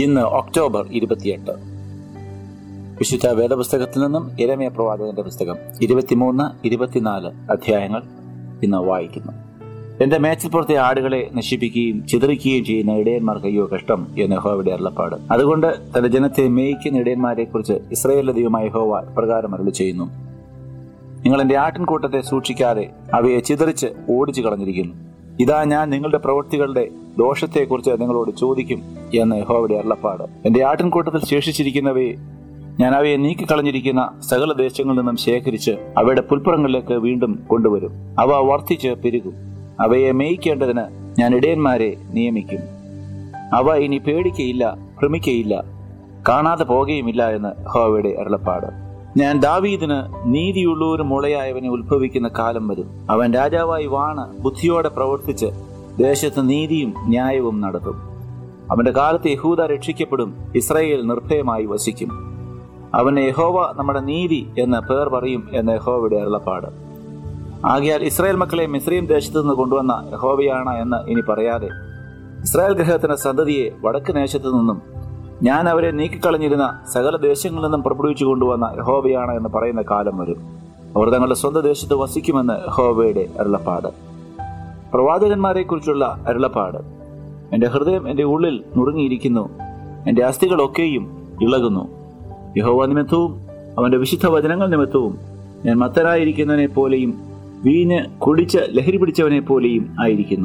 ഇന്ന് ഒക്ടോബർ ഇരുപത്തിയെട്ട് വിശുദ്ധ വേദപുസ്തകത്തിൽ നിന്നും ഇരമയ പ്രവാചകന്റെ പുസ്തകം ഇരുപത്തിമൂന്ന് ഇരുപത്തിനാല് അധ്യായങ്ങൾ ഇന്ന് വായിക്കുന്നു എന്റെ മേച്ചിൽപ്പുറത്തെ ആടുകളെ നശിപ്പിക്കുകയും ചിതറിക്കുകയും ചെയ്യുന്ന ഇടയന്മാർക്ക് അയ്യോ കഷ്ടം എന്ന് യഹോവയുടെ അരുളപ്പാട് അതുകൊണ്ട് തന്റെ ജനത്തെ മേയിക്കുന്ന ഇടയന്മാരെ കുറിച്ച് ഇസ്രയേലിന്റെ ദൈവമായ യഹോവ പ്രകാരം അരുളി ചെയ്യുന്നു നിങ്ങൾ എന്റെ ആട്ടിൻകൂട്ടത്തെ സൂക്ഷിക്കാതെ അവയെ ചിതറിച്ച് ഓടിച്ചു കളഞ്ഞിരിക്കുന്നു ഇതാ ഞാൻ നിങ്ങളുടെ പ്രവൃത്തികളുടെ ദോഷത്തെക്കുറിച്ച് നിങ്ങളോട് ചോദിക്കും എന്ന് യഹോവയുടെ അരുളപ്പാട് എന്റെ ആട്ടിൻകൂട്ടത്തിൽ ശേഷിച്ചിരിക്കുന്നവയെ ഞാൻ അവയെ നീക്കിക്കളഞ്ഞിരിക്കുന്ന സകല ദേശങ്ങളിൽ നിന്നും ശേഖരിച്ച് അവയുടെ പുൽപ്പുറങ്ങളിലേക്ക് വീണ്ടും കൊണ്ടുവരും അവ വർദ്ധിച്ച് പെരുകും അവയെ മേയിക്കേണ്ടതിന് ഞാൻ ഇടയന്മാരെ നിയമിക്കും അവ ഇനി പേടിക്കയില്ല ഭ്രമിക്കയില്ല കാണാതെ പോകുകയുമില്ല എന്ന് ഹോവയുടെ അരുളപ്പാട് ഞാൻ ദാവീദിന് നീതിയുള്ള ഒരു മുളയായവനെ ഉത്ഭവിക്കുന്ന കാലം വരും അവൻ രാജാവായി വാണ് ബുദ്ധിയോടെ പ്രവർത്തിച്ച് ദേശത്ത് നീതിയും ന്യായവും നടത്തും അവന്റെ കാലത്ത് യഹൂദ രക്ഷിക്കപ്പെടും ഇസ്രായേൽ നിർഭയമായി വസിക്കും അവന് യഹോവ നമ്മുടെ നീതി എന്ന പേർ പറയും എന്ന യഹോവയുടെ അരുളപ്പാട് ആകയാൽ ഇസ്രായേൽ മക്കളെ മിസ്രൈം ദേശത്തു നിന്ന് കൊണ്ടുവന്ന യഹോവയാണ് എന്ന് ഇനി പറയാതെ ഇസ്രായേൽ ഗ്രഹത്തിന്റെ സന്തതിയെ വടക്ക് ദേശത്തു നിന്നും ഞാൻ അവരെ നീക്കിക്കളഞ്ഞിരുന്ന സകല ദേശങ്ങളിൽ നിന്നും പുറപ്പെടുവിച്ചു കൊണ്ടുവന്ന യഹോവയാണ് എന്ന് പറയുന്ന കാലം വരും അവർ തങ്ങളുടെ സ്വന്തം ദേശത്ത് വസിക്കുമെന്ന് യഹോവയുടെ അരുളപ്പാട് പ്രവാചകന്മാരെ കുറിച്ചുള്ള അരുളപ്പാട് എന്റെ ഹൃദയം എന്റെ ഉള്ളിൽ നുറുങ്ങിയിരിക്കുന്നു എന്റെ അസ്ഥികളൊക്കെയും ഇളകുന്നു യഹോവ നിമിത്തവും അവന്റെ വിശുദ്ധ വചനങ്ങൾ നിമിത്തവും ഞാൻ മത്തരായിരിക്കുന്നവനെ പോലെയും വീഞ്ഞ് കുടിച്ച് ലഹരി പിടിച്ചവനെ പോലെയും ആയിരിക്കുന്നു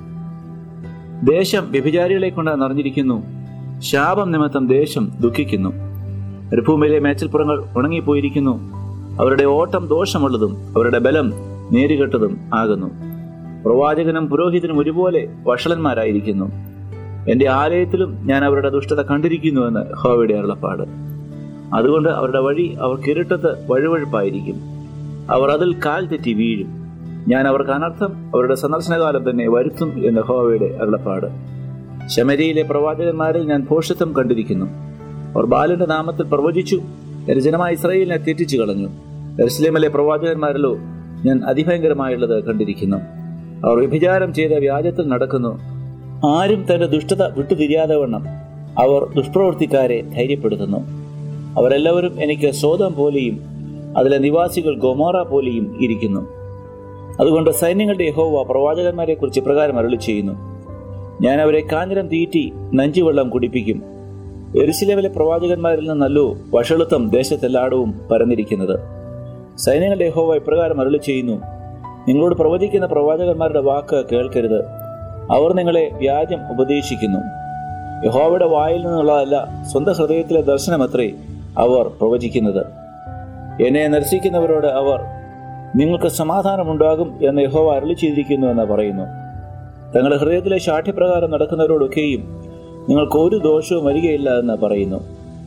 ദേശം വ്യഭിചാരികളെ കൊണ്ട് നിറഞ്ഞിരിക്കുന്നു ശാപം നിമിത്തം ദേശം ദുഃഖിക്കുന്നു മരുഭൂമിയിലെ മേച്ചൽപ്പുറങ്ങൾ ഉണങ്ങിപ്പോയിരിക്കുന്നു അവരുടെ ഓട്ടം ദോഷമുള്ളതും അവരുടെ ബലം നേരുകെട്ടതും ആകുന്നു പ്രവാചകനും പുരോഹിതനും ഒരുപോലെ വഷളന്മാരായിരിക്കുന്നു എന്റെ ആലയത്തിലും ഞാൻ അവരുടെ ദുഷ്ടത കണ്ടിരിക്കുന്നുവെന്ന് ഹോവയുടെ അരുളപ്പാട് അതുകൊണ്ട് അവരുടെ വഴി അവർക്ക് ഇരുട്ടത്ത് വഴുവഴുപ്പായിരിക്കും അവർ അതിൽ കാൽ തെറ്റി വീഴും ഞാൻ അവർക്ക് അനർത്ഥം അവരുടെ സന്ദർശനകാലം തന്നെ വരുത്തും എന്ന് ഹോവയുടെ അരുളപ്പാട് ശമരിയിലെ പ്രവാചകന്മാരിൽ ഞാൻ ഭോഷത്വം കണ്ടിരിക്കുന്നു അവർ ബാലന്റെ നാമത്തിൽ പ്രവചിച്ചു എന്റെ ജനമായ ഇസ്രായേലിനെ തെറ്റിച്ചു കളഞ്ഞു എറുസലേമിലെ പ്രവാചകന്മാരിലോ ഞാൻ അതിഭയങ്കരമായുള്ളത് കണ്ടിരിക്കുന്നു അവർ വ്യഭിചാരം ചെയ്ത വ്യാജത്തിൽ നടക്കുന്നു ആരും തന്റെ ദുഷ്ടത വിട്ടുതിരിയാതെ വണ്ണം അവർ ദുഷ്പ്രവൃത്തിക്കാരെ ധൈര്യപ്പെടുത്തുന്നു അവരെല്ലാവരും എനിക്ക് സ്വതം പോലെയും അതിലെ നിവാസികൾ ഗൊമോറ പോലെയും ഇരിക്കുന്നു അതുകൊണ്ട് സൈന്യങ്ങളുടെ യഹോവ പ്രവാചകന്മാരെ കുറിച്ച് പ്രകാരം അരുളി ചെയ്യുന്നു ഞാൻ അവരെ കാഞ്ഞിരം തീറ്റി നഞ്ചുവെള്ളം കുടിപ്പിക്കും എരുശിലവിലെ പ്രവാചകന്മാരിൽ നിന്നല്ലോ വഷളുത്വം ദേശത്തെല്ലായിടവും പരന്നിരിക്കുന്നത് സൈന്യങ്ങളുടെ യഹോവ ഇപ്രകാരം അരുളി ചെയ്യുന്നു നിങ്ങളോട് പ്രവചിക്കുന്ന പ്രവാചകന്മാരുടെ വാക്ക് കേൾക്കരുത് അവർ നിങ്ങളെ വ്യാജം ഉപദേശിക്കുന്നു യഹോവയുടെ വായിൽ നിന്നുള്ളതല്ല സ്വന്തം ഹൃദയത്തിലെ ദർശനമത്രേ അവർ പ്രവചിക്കുന്നത് എന്നെ നരസിക്കുന്നവരോട് അവർ നിങ്ങൾക്ക് സമാധാനമുണ്ടാകും എന്ന് യഹോവ അരളി ചെയ്തിരിക്കുന്നു എന്ന് പറയുന്നു തങ്ങളുടെ ഹൃദയത്തിലെ ശാഠ്യപ്രകാരം നടക്കുന്നവരോടൊക്കെയും നിങ്ങൾക്ക് ഒരു ദോഷവും വരികയില്ല എന്ന് പറയുന്നു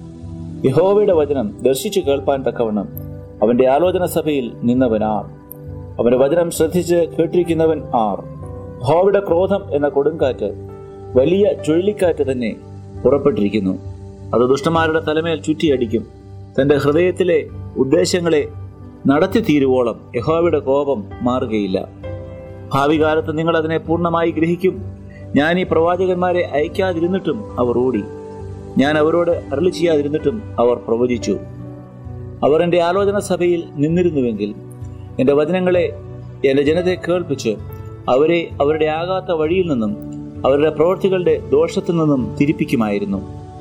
യഹോവയുടെ വചനം ദർശിച്ചു കേൾപ്പാൻ തക്കവണ്ണം അവന്റെ ആലോചന സഭയിൽ നിന്നവൻ ആർ അവന്റെ വചനം ശ്രദ്ധിച്ച് കേട്ടിരിക്കുന്നവൻ ആർ യഹോവയുടെ ക്രോധം എന്ന കൊടുങ്കാറ്റ് വലിയ ചുഴലിക്കാറ്റ് തന്നെ പുറപ്പെട്ടിരിക്കുന്നു അത് ദുഷ്ടന്മാരുടെ തലമേൽ ചുറ്റിയടിക്കും തന്റെ ഹൃദയത്തിലെ ഉദ്ദേശങ്ങളെ നടത്തി തീരുവോളം യഹോവയുടെ കോപം മാറുകയില്ല ഭാവി കാലത്ത് നിങ്ങൾ അതിനെ പൂർണ്ണമായി ഗ്രഹിക്കും ഞാൻ ഈ പ്രവാചകന്മാരെ അയക്കാതിരുന്നിട്ടും അവർ ഓടി ഞാൻ അവരോട് അരളി ചെയ്യാതിരുന്നിട്ടും അവർ പ്രവചിച്ചു അവർ എൻ്റെ ആലോചന സഭയിൽ നിന്നിരുന്നുവെങ്കിൽ എൻ്റെ വചനങ്ങളെ എൻ്റെ ജനത്തെ കേൾപ്പിച്ച് അവരെ അവരുടെ ആകാത്ത വഴിയിൽ നിന്നും അവരുടെ പ്രവൃത്തികളുടെ ദോഷത്തിൽ നിന്നും തിരിപ്പിക്കുമായിരുന്നു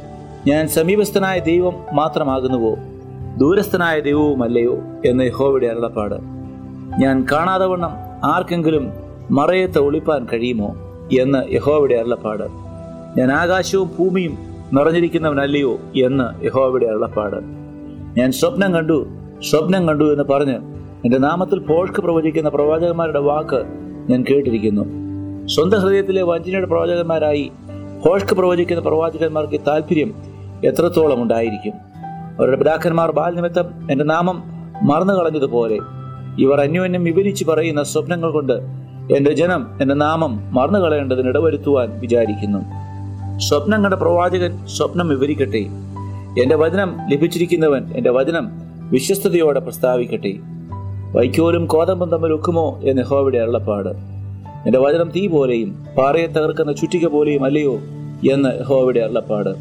ഞാൻ സമീപസ്ഥനായ ദൈവം മാത്രമാകുന്നുവോ ദൂരസ്ഥനായ ദൈവവുമല്ലയോ എന്ന് യഹോവയുടെ അരുളപ്പാട് ഞാൻ കാണാതെ വണ്ണം ആർക്കെങ്കിലും മറയത്ത് ഒളിപ്പാൻ കഴിയുമോ എന്ന് യഹോവയുടെ അരുളപ്പാട് ഞാൻ ആകാശവും ഭൂമിയും നിറഞ്ഞിരിക്കുന്നവനല്ലയോ എന്ന് യഹോവയുടെ അരുളപ്പാട് ഞാൻ സ്വപ്നം കണ്ടു സ്വപ്നം കണ്ടു എന്ന് പറഞ്ഞ് എന്റെ നാമത്തിൽ പോഷ്ക്ക് പ്രവചിക്കുന്ന പ്രവാചകന്മാരുടെ വാക്ക് ഞാൻ കേട്ടിരിക്കുന്നു സ്വന്തം ഹൃദയത്തിലെ വഞ്ചനയുടെ പ്രവാചകന്മാരായി ഹോഷ്ക്ക് പ്രവചിക്കുന്ന പ്രവാചകന്മാർക്ക് താല്പര്യം എത്രത്തോളം ഉണ്ടായിരിക്കും അവരുടെ പിതാക്കന്മാർ ബാൽ നിമിത്തം എന്റെ നാമം മറന്നു കളഞ്ഞതുപോലെ ഇവർ അന്യോന്യം വിവരിച്ചു പറയുന്ന സ്വപ്നങ്ങൾ കൊണ്ട് എന്റെ ജനം എന്റെ നാമം മറന്നു കളയേണ്ടതിന് ഇടവരുത്തുവാൻ വിചാരിക്കുന്നു സ്വപ്നം കണ്ട പ്രവാചകൻ സ്വപ്നം വിവരിക്കട്ടെ എന്റെ വചനം ലഭിച്ചിരിക്കുന്നവൻ എന്റെ വചനം വിശ്വസ്തയോടെ പ്രസ്താവിക്കട്ടെ വൈക്കോലും കോതമ്പും തമ്മിൽ ഒക്കുമോ എന്ന് ഹോവിടെ അരുളപ്പാട് എന്റെ വചനം തീ പോലെയും പാറയെ തകർക്കുന്ന ചുറ്റിക പോലെയും അല്ലയോ എന്ന് ഹോവിടെ അരുളപ്പാട്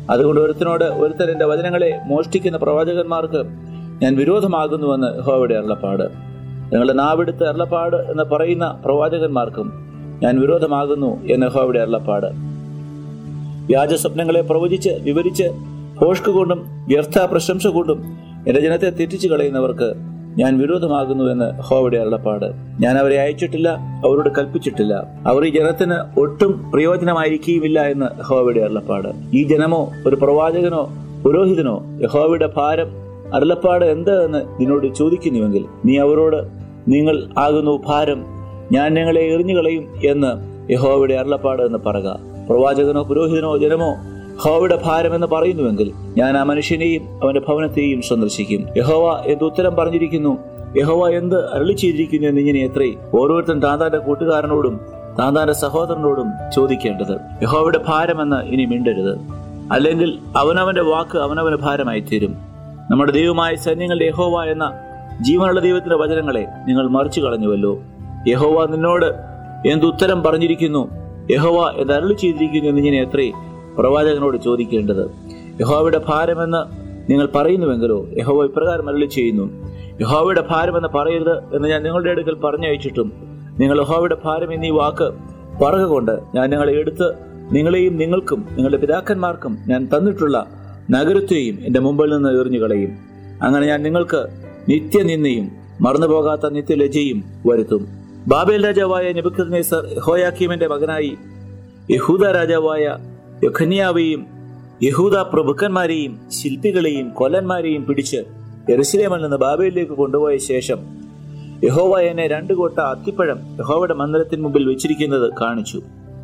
അതുകൊണ്ട് ഒരുത്തനോട് ഒരുത്തൻ എന്റെ വചനങ്ങളെ മോഷ്ടിക്കുന്ന പ്രവാചകന്മാർക്ക് ഞാൻ വിരോധമാകുന്നുവെന്ന് യഹോവയുടെ അരുളപ്പാട് നിങ്ങളുടെ നാവെടുത്ത് അരുളപ്പാട് എന്ന് പറയുന്ന പ്രവാചകന്മാർക്കും ഞാൻ വിരോധമാകുന്നു എന്ന് യഹോവയുടെ അരുളപ്പാട് വ്യാജ സ്വപ്നങ്ങളെ പ്രവചിച്ച് വിവരിച്ച് ഭോഷ്ക് കൊണ്ടും വ്യർത്ഥ പ്രശംസ കൊണ്ടും എന്റെ ജനത്തെ തെറ്റിച്ചു കളയുന്നവർക്ക് ഞാൻ വിരോധമാകുന്നു എന്ന് ഹോവയുടെ അരുളപ്പാട് ഞാൻ അവരെ അയച്ചിട്ടില്ല അവരോട് കൽപ്പിച്ചിട്ടില്ല അവർ ഈ ജനത്തിന് ഒട്ടും പ്രയോജനമായിരിക്കുകയുമില്ല എന്ന് യഹോവയുടെ അരുളപ്പാട് ഈ ജനമോ ഒരു പ്രവാചകനോ പുരോഹിതനോ യഹോവയുടെ ഭാരം അരുളപ്പാട് എന്ത് എന്ന് നിന്നോട് ചോദിക്കുന്നുവെങ്കിൽ നീ അവരോട് നിങ്ങൾ ആകുന്നു ഭാരം ഞാൻ ഞങ്ങളെ എറിഞ്ഞു കളയും എന്ന് യഹോവയുടെ അരുളപ്പാട് എന്ന് പറയുക പ്രവാചകനോ പുരോഹിതനോ ജനമോ യഹോവയുടെ ഭാരം എന്ന് പറയുന്നുവെങ്കിൽ ഞാൻ ആ മനുഷ്യനെയും അവന്റെ ഭവനത്തെയും സന്ദർശിക്കും യഹോവ എന്ത് ഉത്തരം പറഞ്ഞിരിക്കുന്നു യഹോവ എന്ത് അരളി ചെയ്തിരിക്കുന്നു എന്നിങ്ങനെ എത്രേ ഓരോരുത്തരും താന്താന്റെ കൂട്ടുകാരനോടും താന്താന്റെ സഹോദരനോടും ചോദിക്കേണ്ടത് യഹോവയുടെ ഭാരമെന്ന് ഇനി മിണ്ടരുത് അല്ലെങ്കിൽ അവനവന്റെ വാക്ക് അവനവന് ഭാരമായി തീരും നമ്മുടെ ദൈവമായ സൈന്യങ്ങളുടെ യഹോവ എന്ന ജീവനുള്ള ദൈവത്തിന്റെ വചനങ്ങളെ നിങ്ങൾ മറിച്ചു കളഞ്ഞുവല്ലോ യഹോവ നിന്നോട് എന്ത് ഉത്തരം പറഞ്ഞിരിക്കുന്നു യഹോവ എന്ത് അരളി ചെയ്തിരിക്കുന്നു എന്നിങ്ങനെ എത്രേ പ്രവാചകനോട് ചോദിക്കേണ്ടത് യഹോവയുടെ ഭാരമെന്ന് നിങ്ങൾ പറയുന്നുവെങ്കിലോ യഹോവ ഇപ്രകാരം അരളി ചെയ്യുന്നു യഹോവയുടെ ഭാരമെന്ന് പറയരുത് എന്ന് ഞാൻ നിങ്ങളുടെ അടുക്കൽ പറഞ്ഞയച്ചിട്ടും നിങ്ങൾ യഹോവയുടെ ഭാരം എന്നീ വാക്ക് പറയുക കൊണ്ട് ഞാൻ നിങ്ങളെ എടുത്ത് നിങ്ങളെയും നിങ്ങൾക്കും നിങ്ങളുടെ പിതാക്കന്മാർക്കും ഞാൻ തന്നിട്ടുള്ള നഗരത്തെയും എന്റെ മുമ്പിൽ നിന്ന് എറിഞ്ഞു കളയും അങ്ങനെ ഞാൻ നിങ്ങൾക്ക് നിത്യനിന്ദയും മറന്നുപോകാത്ത നിത്യലജ്ജയും വരുത്തും ബാബേൽ രാജാവായ നെബുക്കദ്നേസർ ഹോയാക്കീമിന്റെ മകനായി യഹൂദ രാജാവായ യഖന്യാവെയും യഹൂദ പ്രഭുക്കന്മാരെയും ശില്പികളെയും കൊല്ലന്മാരെയും പിടിച്ച് എറുസലേമിൽ നിന്ന് ബാബയിലേക്ക് കൊണ്ടുപോയ ശേഷം യഹോവ എന്നെ രണ്ടു കോട്ട അത്തിപ്പഴം യഹോവയുടെ മന്ദിരത്തിന് മുമ്പിൽ വെച്ചിരിക്കുന്നത് കാണിച്ചു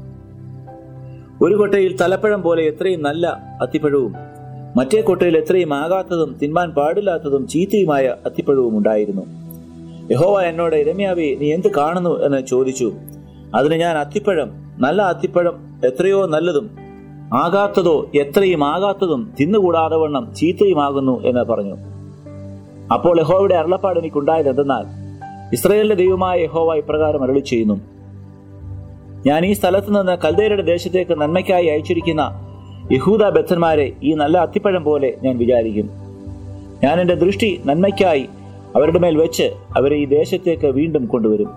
ഒരു കൊട്ടയിൽ തലപ്പഴം പോലെ എത്രയും നല്ല അത്തിപ്പഴവും മറ്റേ കൊട്ടയിൽ എത്രയും ആകാത്തതും തിന്മാൻ പാടില്ലാത്തതും ചീത്തയുമായ അത്തിപ്പഴവും ഉണ്ടായിരുന്നു യഹോവ എന്നോട് ഇരമ്യാവെ നീ എന്ത് കാണുന്നു എന്ന് ചോദിച്ചു അതിന് ഞാൻ അത്തിപ്പഴം നല്ല അത്തിപ്പഴം എത്രയോ നല്ലതും ആകാത്തതോ എത്രയും ആകാത്തതും തിന്നുകൂടാതെ വണ്ണം ചീത്തയുമാകുന്നു എന്ന് പറഞ്ഞു അപ്പോൾ യഹോവയുടെ അരുളപ്പാട് എനിക്കുണ്ടായത് എന്തെന്നാൽ ഇസ്രയേലിന്റെ ദൈവമായ യഹോവ ഇപ്രകാരം അരുളി ചെയ്യുന്നു ഞാൻ ഈ സ്ഥലത്ത് നിന്ന് കൽദേരുടെ ദേശത്തേക്ക് നന്മയ്ക്കായി അയച്ചിരിക്കുന്ന യഹൂദ ബദ്ധന്മാരെ ഈ നല്ല അത്തിപ്പഴം പോലെ ഞാൻ വിചാരിക്കും ഞാൻ എന്റെ ദൃഷ്ടി നന്മയ്ക്കായി അവരുടെ മേൽ വെച്ച് അവരെ ഈ ദേശത്തേക്ക് വീണ്ടും കൊണ്ടുവരും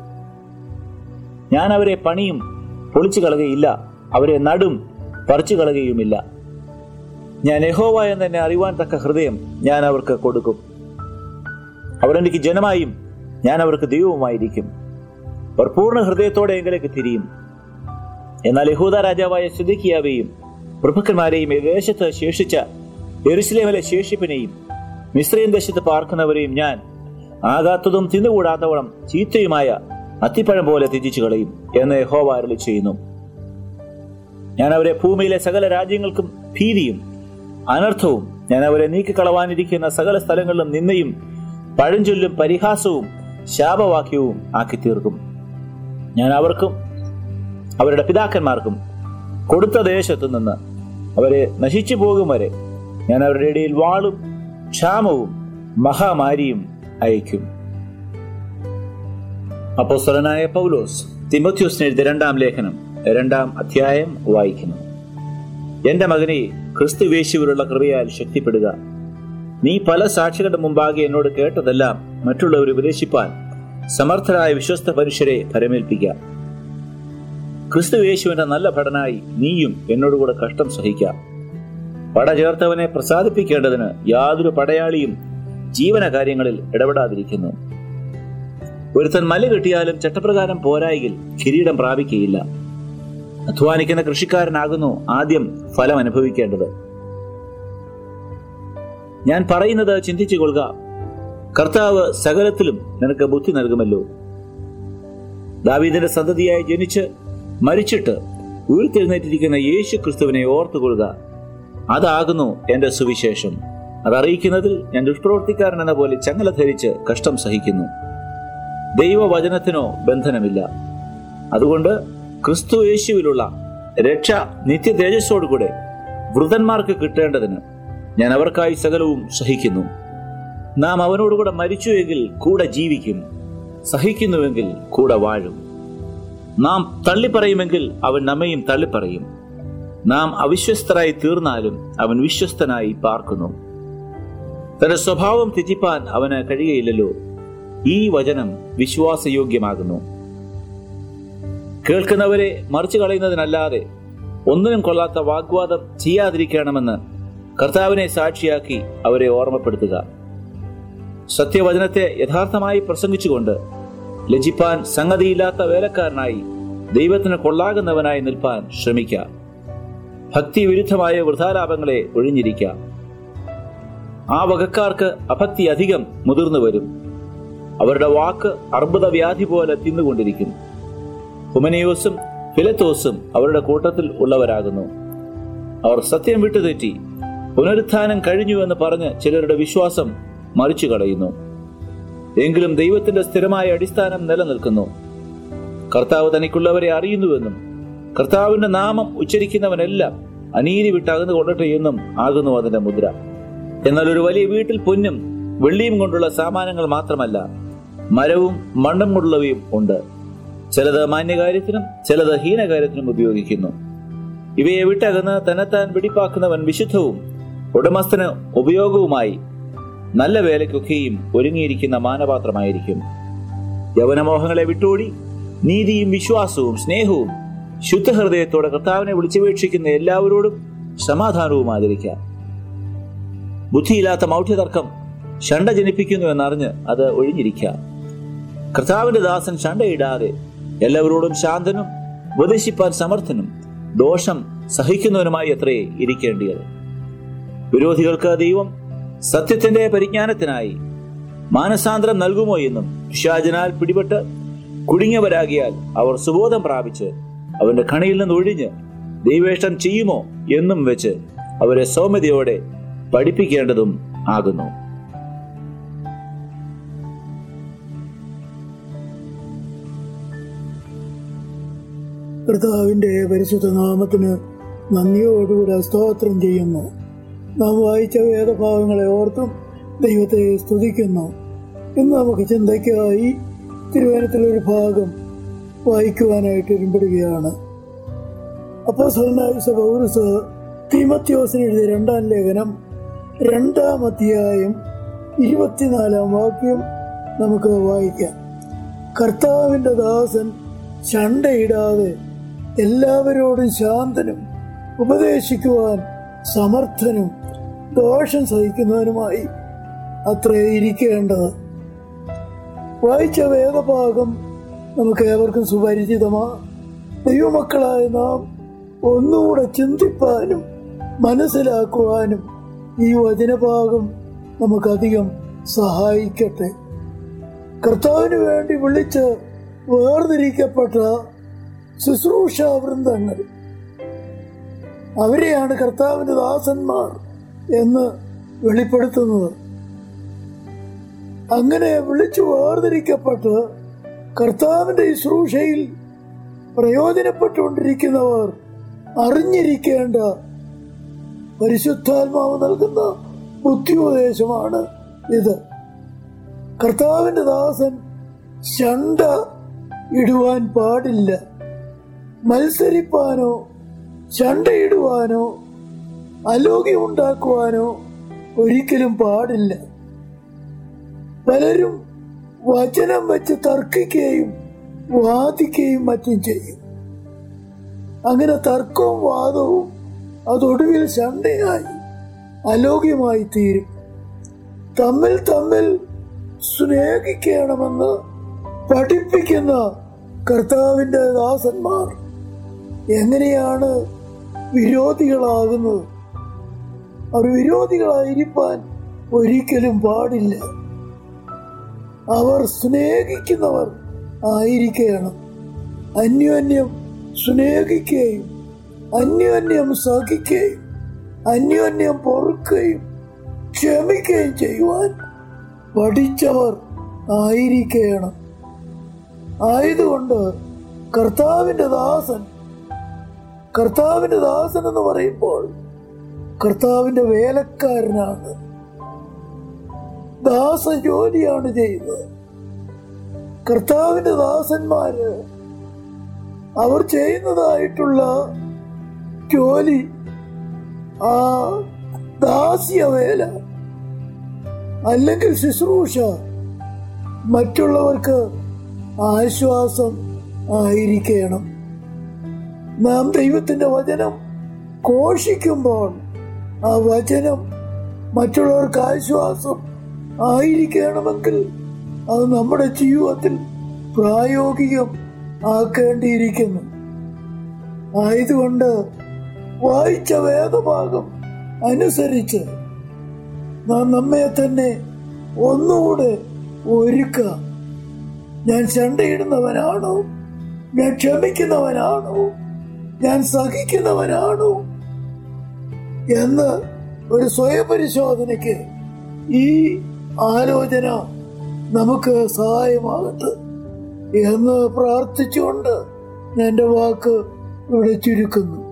ഞാൻ അവരെ പണിയും പൊളിച്ചു കളകയില്ല അവരെ നടും പറിച്ചു കളകയുമില്ല ഞാൻ യഹോവ എന്ന് എന്നെ അറിയുവാൻ തക്ക ഹൃദയം ഞാൻ അവർക്ക് കൊടുക്കും അവർ എനിക്ക് ജനമായും ഞാൻ അവർക്ക് ദൈവവുമായിരിക്കും അവർ പൂർണ്ണ ഹൃദയത്തോടെ എങ്കിലേക്ക് തിരിയും എന്നാൽ യഹൂദ രാജാവായ സുദിക്കിയാവെയും പ്രഭുക്കന്മാരെയും ഈ ദേശത്ത് ശേഷിച്ച എരുസലേമിലെ ശേഷിപ്പിനെയും മിശ്രയും ദേശത്ത് പാർക്കുന്നവരെയും ഞാൻ ആകാത്തതും തിന്നുകൂടാത്തവണ്ണം ചീത്തയുമായ അത്തിപ്പഴം പോലെ ത്യജിച്ചു കളയും എന്ന് യഹോവ അരുളി ചെയ്യുന്നു ഞാൻ അവരെ ഭൂമിയിലെ സകല രാജ്യങ്ങൾക്കും ഭീതിയും അനർത്ഥവും ഞാൻ അവരെ നീക്കിക്കളവാനിരിക്കുന്ന സകല സ്ഥലങ്ങളിലും നിന്നയും പഴഞ്ചൊല്ലും പരിഹാസവും ശാപവാക്യവും ആക്കി തീർക്കും ഞാൻ അവർക്കും അവരുടെ പിതാക്കന്മാർക്കും കൊടുത്ത ദേശത്തു നിന്ന് അവരെ നശിച്ചു പോകും വരെ ഞാൻ അവരുടെ ഇടയിൽ വാളും ക്ഷാമവും മഹാമാരിയും അയക്കും അപ്പോസ്തലനായ പൗലോസ് തിമോത്യോസിന് എഴുതിയ രണ്ടാം ലേഖനം രണ്ടാം അധ്യായം വായിക്കുന്നു എന്റെ മകനെ ക്രിസ്തുവേശുവിലുള്ള കൃപയാൽ ശക്തിപ്പെടുക നീ പല സാക്ഷികളുടെ മുമ്പാകെ എന്നോട് കേട്ടതെല്ലാം മറ്റുള്ളവർ ഉപദേശിപ്പാൻ സമർത്ഥരായ വിശ്വസ്ത മനുഷ്യരെ പരമേൽപ്പിക്കാം ക്രിസ്തുവേശുവിന്റെ നല്ല ഭടനായി നീയും എന്നോടുകൂടെ കഷ്ടം സഹിക്കാം പട ചേർത്തവനെ പ്രസാദിപ്പിക്കേണ്ടതിന് യാതൊരു പടയാളിയും ജീവന കാര്യങ്ങളിൽ ഇടപെടാതിരിക്കുന്നു ഒരുത്തൻ മല കെട്ടിയാലും ചട്ടപ്രകാരം പോരായെങ്കിൽ കിരീടം പ്രാപിക്കുകയില്ല അധ്വാനിക്കുന്ന കൃഷിക്കാരനാകുന്നു ആദ്യം ഫലം അനുഭവിക്കേണ്ടത് ഞാൻ പറയുന്നത് ചിന്തിച്ചു കൊള്ളുക കർത്താവ് സകലത്തിലും നിനക്ക് ബുദ്ധി നൽകുമല്ലോ ദാവീദിന്റെ സന്തതിയായി ജനിച്ച് മരിച്ചിട്ട് ഉയർത്തെഴുന്നേറ്റിരിക്കുന്ന യേശു ക്രിസ്തുവിനെ ഓർത്തുകൊള്ളുക അതാകുന്നു എന്റെ സുവിശേഷം അതറിയിക്കുന്നതിൽ ഞാൻ ദുഷ്പ്രവർത്തിക്കാരൻ എന്ന പോലെ ചങ്ങല ധരിച്ച് കഷ്ടം സഹിക്കുന്നു ദൈവവചനത്തിനോ ബന്ധനമില്ല അതുകൊണ്ട് ക്രിസ്തു യേശുവിലുള്ള രക്ഷ നിത്യ തേജസ്സോടുകൂടെ വൃതന്മാർക്ക് കിട്ടേണ്ടതിന് ഞാൻ അവർക്കായി സകലവും സഹിക്കുന്നു നാം അവനോടുകൂടെ മരിച്ചുവെങ്കിൽ കൂടെ ജീവിക്കും സഹിക്കുന്നുവെങ്കിൽ കൂടെ വാഴും നാം തള്ളിപ്പറയുമെങ്കിൽ അവൻ നമ്മയും തള്ളിപ്പറയും നാം അവിശ്വസ്തരായി തീർന്നാലും അവൻ വിശ്വസ്തനായി പാർക്കുന്നു തന്റെ സ്വഭാവം ത്യജിപ്പാൻ അവന് കഴിയുകയില്ലല്ലോ ഈ വചനം വിശ്വാസയോഗ്യമാകുന്നു കേൾക്കുന്നവരെ മറിച്ചു കളയുന്നതിനല്ലാതെ ഒന്നിനും കൊള്ളാത്ത വാഗ്വാദം ചെയ്യാതിരിക്കണമെന്ന് കർത്താവിനെ സാക്ഷിയാക്കി അവരെ ഓർമ്മപ്പെടുത്തുക സത്യവചനത്തെ യഥാർത്ഥമായി പ്രസംഗിച്ചുകൊണ്ട് ലജിപ്പാൻ സംഗതിയില്ലാത്ത വേലക്കാരനായി ദൈവത്തിന് കൊള്ളാകുന്നവനായി നിൽപ്പാൻ ശ്രമിക്കാം ഭക്തി വിരുദ്ധമായ വൃഥാലാപങ്ങളെ ഒഴിഞ്ഞിരിക്കാം ആ വകക്കാർക്ക് അഭക്തി അധികം മുതിർന്നു വരും അവരുടെ വാക്ക് അർബുദ വ്യാധി പോലെ തിന്നുകൊണ്ടിരിക്കും ഹുമനിയോസും ഫിലത്തോസും അവരുടെ കൂട്ടത്തിൽ ഉള്ളവരാകുന്നു അവർ സത്യം വിട്ടുതെറ്റി പുനരുത്ഥാനം കഴിഞ്ഞു എന്ന് പറഞ്ഞ് ചിലരുടെ വിശ്വാസം മറിച്ചു കളയുന്നു എങ്കിലും ദൈവത്തിന്റെ സ്ഥിരമായ അടിസ്ഥാനം നിലനിൽക്കുന്നു കർത്താവ് തനിക്കുള്ളവരെ അറിയുന്നുവെന്നും കർത്താവിന്റെ നാമം ഉച്ചരിക്കുന്നവനെല്ലാം അനീതി വിട്ടകന്നു കൊള്ളട്ടെ എന്നും ആകുന്നു അതിന്റെ മുദ്ര എന്നാൽ ഒരു വലിയ വീട്ടിൽ പൊന്നും വെള്ളിയും കൊണ്ടുള്ള സാമാനങ്ങൾ മാത്രമല്ല മരവും മണ്ണും കൊണ്ടുള്ളവയും ഉണ്ട് ചിലത് മാന്യകാര്യത്തിനും ചിലത് ഹീനകാര്യത്തിനും ഉപയോഗിക്കുന്നു ഇവയെ വിട്ടകന്ന് തന്നെത്താൻ വെടിപ്പാക്കുന്നവൻ വിശുദ്ധവും ഉടമസ്ഥന് ഉപയോഗവുമായി നല്ല വേലയ്ക്കൊക്കെയും ഒരുങ്ങിയിരിക്കുന്ന മാനപാത്രമായിരിക്കും യവനമോഹങ്ങളെ വിട്ടോടി നീതിയും വിശ്വാസവും സ്നേഹവും ശുദ്ധഹൃദയത്തോടെ കർത്താവിനെ വിളിച്ചപേക്ഷിക്കുന്ന എല്ലാവരോടും സമാധാനവും ആചരിക്കാം ബുദ്ധിയില്ലാത്ത മൗഢ്യതർക്കം ഷണ്ട ജനിപ്പിക്കുന്നു എന്നറിഞ്ഞ് അത് ഒഴിഞ്ഞിരിക്കാം കർത്താവിന്റെ ദാസൻ ഷണ്ടയിടാതെ എല്ലാവരോടും ശാന്തനും ഉപദേശിപ്പാൻ സമർത്ഥനും ദോഷം സഹിക്കുന്നവനുമായി അത്രേ ഇരിക്കേണ്ടിയത് വിരോധികൾക്ക് ദൈവം സത്യത്തിന്റെ പരിജ്ഞാനത്തിനായി മാനസാന്തരം നൽകുമോ എന്നും പിശാചനാൽ പിടിപെട്ട് കുടുങ്ങിയവരാകിയാൽ അവർ സുബോധം പ്രാപിച്ച് അവന്റെ കണിയിൽ നിന്ന് ഒഴിഞ്ഞ് ദൈവേഷ്ടം ചെയ്യുമോ എന്നും വെച്ച് അവരെ സൗമ്യതയോടെ പഠിപ്പിക്കേണ്ടതും ആകുന്നു കർത്താവിന്റെ പരിശുദ്ധ നാമത്തിന് നന്ദിയോടുകൂടെ സ്തോത്രം ചെയ്യുന്നു നാം വായിച്ച വേദഭാഗങ്ങളെ ഓർത്തും ദൈവത്തെ സ്തുതിക്കുന്നു ഇന്ന് നമുക്ക് ചിന്തയ്ക്കായി തിരുവനന്തപുരത്തിലൊരു ഭാഗം വായിക്കുവാനായിട്ട് ഇരുമ്പെടുകയാണ് അപ്പോസ്വലനായ പൗരസ് തീമത്യോസിന് എഴുതിയ രണ്ടാം ലേഖനം രണ്ടാം അധ്യായം ഇരുപത്തിനാലാം വാക്യം നമുക്ക് വായിക്കാം കർത്താവിന്റെ ദാസൻ ചണ്ടയിടാതെ എല്ലാവരോടും ശാന്തനും ഉപദേശിക്കുവാൻ സമർത്ഥനും ദോഷം സഹിക്കുന്നവനുമായി അത്രേ ഇരിക്കേണ്ടത് വായിച്ച വേദഭാഗം നമുക്ക് ഏവർക്കും സുപരിചിതമാ ദൈവമക്കളായ നാം ഒന്നുകൂടെ ചിന്തിപ്പാനും മനസ്സിലാക്കുവാനും ഈ വചനഭാഗം നമുക്കധികം സഹായിക്കട്ടെ കർത്താവിന് വേണ്ടി വിളിച്ച് വേർതിരിക്കപ്പെട്ട ശുശ്രൂഷ വൃന്ദങ്ങൾ അവരെയാണ് കർത്താവിന്റെ ദാസന്മാർ എന്ന് വെളിപ്പെടുത്തുന്നത് അങ്ങനെ വിളിച്ചു വേർതിരിക്കപ്പെട്ട് കർത്താവിന്റെ ശുശ്രൂഷയിൽ പ്രയോജനപ്പെട്ടുകൊണ്ടിരിക്കുന്നവർ അറിഞ്ഞിരിക്കേണ്ട പരിശുദ്ധാത്മാവ് നൽകുന്ന ബുദ്ധിപദേശമാണ് ഇത് കർത്താവിന്റെ ദാസൻ ശണ്ട ഇടുവാൻ പാടില്ല മത്സരിപ്പാനോ ചണ്ടയിടുവാനോ അലോഗ്യം ഉണ്ടാക്കുവാനോ ഒരിക്കലും പാടില്ല പലരും വചനം വെച്ച് തർക്കിക്കുകയും വാദിക്കുകയും മറ്റും ചെയ്യും അങ്ങനെ തർക്കവും വാദവും അതൊടുവിൽ ചണ്ടയായി അലോഗ്യമായി തീരും തമ്മിൽ തമ്മിൽ സ്നേഹിക്കണമെന്ന് പഠിപ്പിക്കുന്ന കർത്താവിന്റെ ദാസന്മാർ എങ്ങനെയാണ് വിരോധികളാകുന്നത് അവർ വിരോധികളായിരിക്കാൻ ഒരിക്കലും പാടില്ല അവർ സ്നേഹിക്കുന്നവർ ആയിരിക്കണം അന്യോന്യം സ്നേഹിക്കുകയും അന്യോന്യം സഹിക്കുകയും അന്യോന്യം പൊറുക്കുകയും ക്ഷമിക്കുകയും ചെയ്യുവാൻ പഠിച്ചവർ ആയിരിക്കണം ആയതുകൊണ്ട് കർത്താവിന്റെ ദാസൻ കർത്താവിന്റെ ദാസൻ എന്ന് പറയുമ്പോൾ കർത്താവിന്റെ വേലക്കാരനാണ് ദാസ ജോലിയാണ് ചെയ്യുന്നത് കർത്താവിന്റെ ദാസന്മാര് അവർ ചെയ്യുന്നതായിട്ടുള്ള ജോലി ആ ദാസ്യ വേല അല്ലെങ്കിൽ ശുശ്രൂഷ മറ്റുള്ളവർക്ക് ആശ്വാസം ആയിരിക്കണം നാം ദൈവത്തിന്റെ വചനം ഘോഷിക്കുമ്പോൾ ആ വചനം മറ്റുള്ളവർക്ക് ആശ്വാസം ആയിരിക്കണമെങ്കിൽ അത് നമ്മുടെ ജീവിതത്തിൽ പ്രായോഗികം ആക്കേണ്ടിയിരിക്കുന്നു ആയതുകൊണ്ട് വായിച്ച വേദഭാഗം അനുസരിച്ച് നാം നമ്മെ തന്നെ ഒന്നുകൂടെ ഒരുക്കാം ഞാൻ ചണ്ടയിടുന്നവനാണോ ഞാൻ ക്ഷമിക്കുന്നവനാണോ ഞാൻ സഹിക്കുന്നവനാണോ എന്ന് ഒരു സ്വയപരിശോധനയ്ക്ക് ഈ ആലോചന നമുക്ക് സഹായമാകട്ടെ എന്ന് പ്രാർത്ഥിച്ചുകൊണ്ട് ഞാൻ എൻ്റെ വാക്ക് ഇവിടെ ചുരുക്കുന്നു